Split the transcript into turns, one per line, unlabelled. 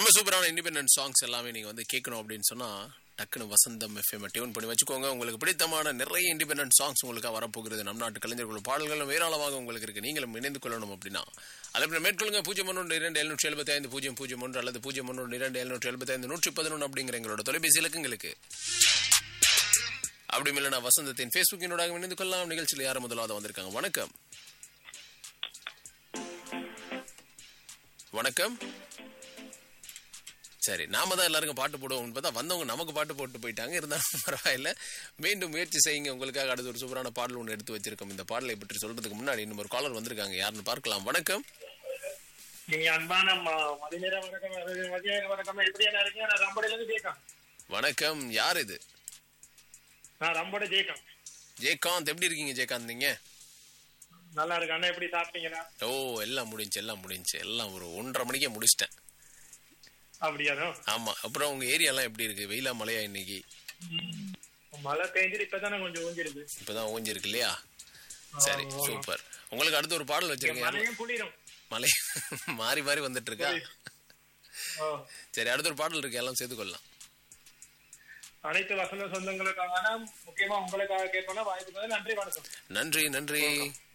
ரொம்ப சூப்பரான independent songs எல்லாமே நீங்க வந்து கேட்கணும் அப்படின்னு சொன்னா டக்குனு வசந்தம் எஃப்எம் டியூன் பண்ணி வச்சுக்கோங்க உங்களுக்கு பிடித்தமான நிறைய இண்டிபெண்டன்ட் சாங்ஸ் உங்களுக்கு வரப்போகிறது நம் நாட்டு கலைஞர்கள் பாடல்களும் ஏராளமாக உங்களுக்கு இருக்கு நீங்களும் இணைந்து கொள்ளணும் அப்படின்னா அதை மேற்கொள்ளுங்க பூஜ்ஜியம் ஒன்று இரண்டு எழுநூற்றி எழுபத்தி ஐந்து பூஜ்ஜியம் பூஜ்ஜியம் ஒன்று அல்லது பூஜ்ஜியம் ஒன்று இரண்டு எழுநூற்றி எழுபத்தி ஐந்து நூற்றி பதினொன்று அப்படிங்கிற எங்களோட தொலைபேசி இலக்கங்களுக்கு அப்படி இல்லைனா வசந்தத்தின் ஃபேஸ்புக்கினோட இணைந்து கொள்ளலாம் நிகழ்ச்சியில் யார் முதலாவது வந்திருக்காங்க வணக்கம் வணக்கம் சரி நாம தான் எல்லாருக்கும் பாட்டு போடுவோம் பார்த்தா வந்தவங்க நமக்கு பாட்டு போட்டு போயிட்டாங்க இருந்தாலும் பரவாயில்ல மீண்டும் முயற்சி செய்யுங்க உங்களுக்காக அடுத்து ஒரு சூப்பரான பாடல் ஒன்று எடுத்து வச்சிருக்கோம் இந்த பாடலை பற்றி சொல்றதுக்கு முன்னாடி இன்னும் ஒரு காலர் வந்திருக்காங்க யாருன்னு பார்க்கலாம் வணக்கம்
நீங்க அன்பான ம- மதிநேர வணக்கம் அது மதிய வணக்கம் எப்படி என்ன இருக்கீங்க நான் ரம்படையில இருந்து ஜெயகாந்த்
வணக்கம் யார் இது
நான் ரம்படை ஜெயகாந்த்
ஜெயகாந்த் எப்படி இருக்கீங்க ஜெயகாந்த் நீங்க
நல்லா இருக்கு அண்ணா எப்படி சாப்பிட்டீங்களா
ஓ எல்லாம் முடிஞ்சு எல்லாம் முடிஞ்சு எல்லாம் ஒரு ஒன்றரை மணிக்கே முடிச்சிட்டேன்
அப்படியாதோ
ஆமா அப்புறம் உங்க ஏரியாலாம் எப்படி இருக்கு வெயிலா மழையா இன்னைக்கு
மழை பெஞ்சிட்டு இப்பதானே கொஞ்சம் ஊஞ்சிருக்கு
இப்பதான் ஓஞ்சிருக்கு இல்லையா சரி சூப்பர் உங்களுக்கு அடுத்து ஒரு பாடல் வச்சிருக்கேன் யாரு-
மழையும் குளிரும்
மலை மாறி மாறி வந்துட்டு இருக்கா
ஓ.
சரி அடுத்த ஒரு பாடல் இருக்கு எல்லாம் சேர்த்து கொள்ளலாம்
அனைத்து வசந்த சொந்தங்களுக்காக முக்கியமா உங்களுக்காக கேட்போம்னா வாய்ப்பு நன்றி வணக்கம்
நன்றி நன்றி